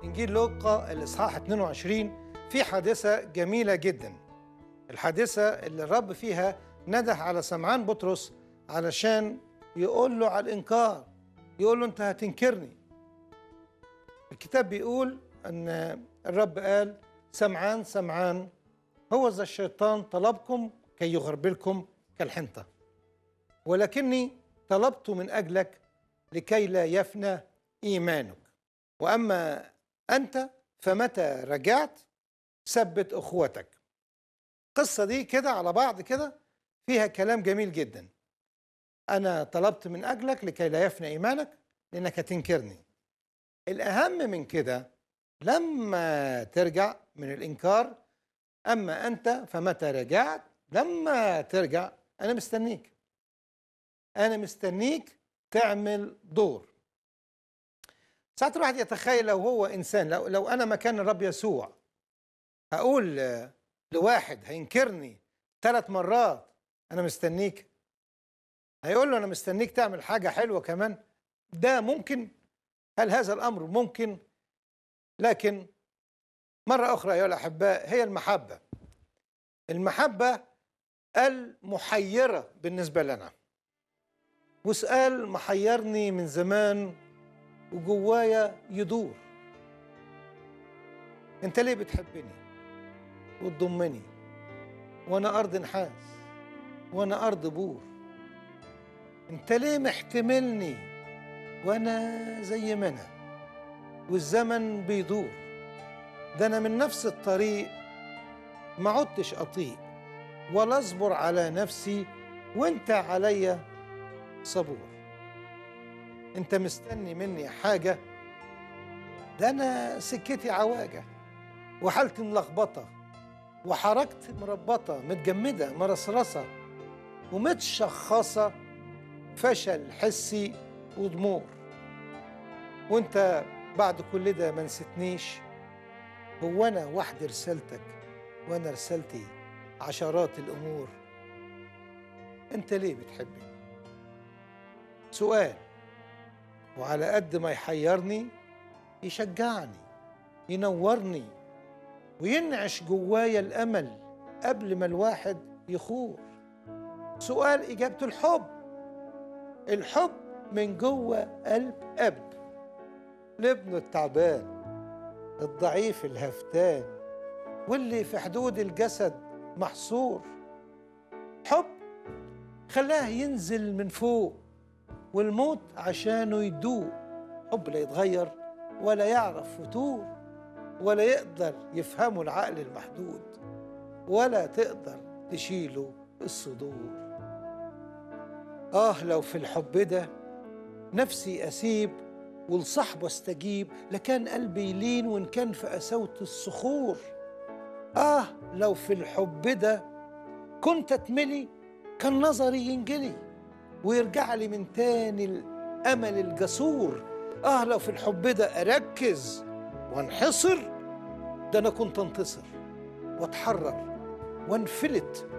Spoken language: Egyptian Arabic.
إنجيل لوقا الإصحاح 22 في حادثة جميلة جدا الحادثة اللي الرب فيها نده على سمعان بطرس علشان يقول له على الإنكار يقول له أنت هتنكرني الكتاب بيقول أن الرب قال سمعان سمعان هو ذا الشيطان طلبكم كي يغربلكم كالحنطة ولكني طلبت من أجلك لكي لا يفنى إيمانك وأما أنت فمتى رجعت ثبت أخوتك القصة دي كده على بعض كده فيها كلام جميل جدا أنا طلبت من أجلك لكي لا يفنى إيمانك لأنك هتنكرني الأهم من كده لما ترجع من الإنكار أما أنت فمتى رجعت لما ترجع أنا مستنيك أنا مستنيك تعمل دور ساعات الواحد يتخيل لو هو إنسان لو, لو أنا مكان الرب يسوع هقول لواحد هينكرني ثلاث مرات أنا مستنيك هيقول له أنا مستنيك تعمل حاجة حلوة كمان ده ممكن هل هذا الأمر ممكن لكن مرة أخرى أيها الأحباء هي المحبة المحبة المحيرة بالنسبة لنا وسؤال محيرني من زمان وجوايا يدور انت ليه بتحبني وتضمني وانا ارض نحاس وانا ارض بور انت ليه محتملني وانا زي ما انا والزمن بيدور ده انا من نفس الطريق ما عدتش اطيق ولا اصبر على نفسي وانت عليا صبور انت مستني مني حاجة ده انا سكتي عواجة وحالتي ملخبطة وحركتي مربطة متجمدة مرصرصة ومتشخصة فشل حسي وضمور وانت بعد كل ده ما نسيتنيش هو انا وحدي رسالتك وانا رسالتي عشرات الامور انت ليه بتحبني سؤال وعلى قد ما يحيرني يشجعني ينورني وينعش جوايا الامل قبل ما الواحد يخور سؤال اجابته الحب الحب من جوه قلب اب لابنه التعبان الضعيف الهفتان واللي في حدود الجسد محصور حب خلاه ينزل من فوق والموت عشانه يدوق حب لا يتغير ولا يعرف فتور ولا يقدر يفهمه العقل المحدود ولا تقدر تشيله الصدور آه لو في الحب ده نفسي أسيب ولصاحبه استجيب لكان قلبي يلين وإن كان في قساوة الصخور آه لو في الحب ده كنت أتملي كان نظري ينجلي ويرجع لي من تاني الأمل الجسور آه لو في الحب ده أركز وانحصر ده أنا كنت أنتصر وأتحرر وانفلت